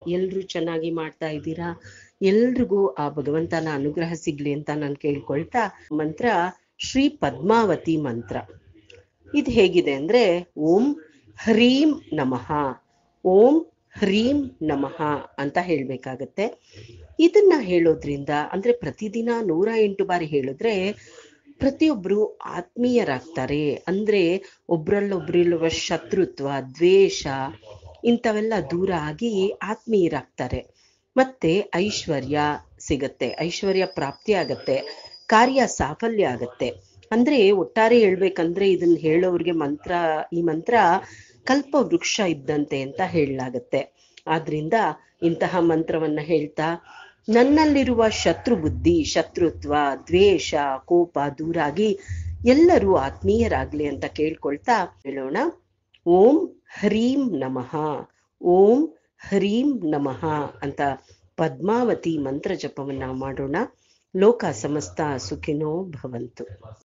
ಎಲ್ರು ಚೆನ್ನಾಗಿ ಮಾಡ್ತಾ ಇದ್ದೀರಾ ಎಲ್ರಿಗೂ ಆ ಭಗವಂತನ ಅನುಗ್ರಹ ಸಿಗ್ಲಿ ಅಂತ ನಾನು ಕೇಳ್ಕೊಳ್ತಾ ಮಂತ್ರ ಶ್ರೀ ಪದ್ಮಾವತಿ ಮಂತ್ರ ಇದು ಹೇಗಿದೆ ಅಂದ್ರೆ ಓಂ ಹ್ರೀಂ ನಮಃ ಓಂ ಹ್ರೀಂ ನಮಃ ಅಂತ ಹೇಳ್ಬೇಕಾಗತ್ತೆ ಇದನ್ನ ಹೇಳೋದ್ರಿಂದ ಅಂದ್ರೆ ಪ್ರತಿದಿನ ನೂರ ಎಂಟು ಬಾರಿ ಹೇಳಿದ್ರೆ ಪ್ರತಿಯೊಬ್ರು ಆತ್ಮೀಯರಾಗ್ತಾರೆ ಅಂದ್ರೆ ಒಬ್ರಲ್ಲೊಬ್ರಿರುವ ಶತ್ರುತ್ವ ದ್ವೇಷ ಇಂಥವೆಲ್ಲ ದೂರ ಆಗಿ ಆತ್ಮೀಯರಾಗ್ತಾರೆ ಮತ್ತೆ ಐಶ್ವರ್ಯ ಸಿಗತ್ತೆ ಐಶ್ವರ್ಯ ಪ್ರಾಪ್ತಿ ಆಗತ್ತೆ ಕಾರ್ಯ ಸಾಫಲ್ಯ ಆಗತ್ತೆ ಅಂದ್ರೆ ಒಟ್ಟಾರೆ ಹೇಳ್ಬೇಕಂದ್ರೆ ಇದನ್ನ ಹೇಳೋರ್ಗೆ ಮಂತ್ರ ಈ ಮಂತ್ರ ಕಲ್ಪ ವೃಕ್ಷ ಇದ್ದಂತೆ ಅಂತ ಹೇಳಲಾಗತ್ತೆ ಆದ್ರಿಂದ ಇಂತಹ ಮಂತ್ರವನ್ನ ಹೇಳ್ತಾ ನನ್ನಲ್ಲಿರುವ ಶತ್ರು ಬುದ್ಧಿ ಶತ್ರುತ್ವ ದ್ವೇಷ ಕೋಪ ದೂರಾಗಿ ಎಲ್ಲರೂ ಆತ್ಮೀಯರಾಗ್ಲಿ ಅಂತ ಕೇಳ್ಕೊಳ್ತಾ ಹೇಳೋಣ ಓಂ ಹ್ರೀಂ ನಮಃ ಓಂ ಹ್ರೀಂ ನಮಃ ಅಂತ ಪದ್ಮಾವತಿ ಮಂತ್ರ ಜಪವನ್ನ ಮಾಡೋಣ ಲೋಕ ಸಮಸ್ತ ಸುಖಿನೋ ಭವಂತು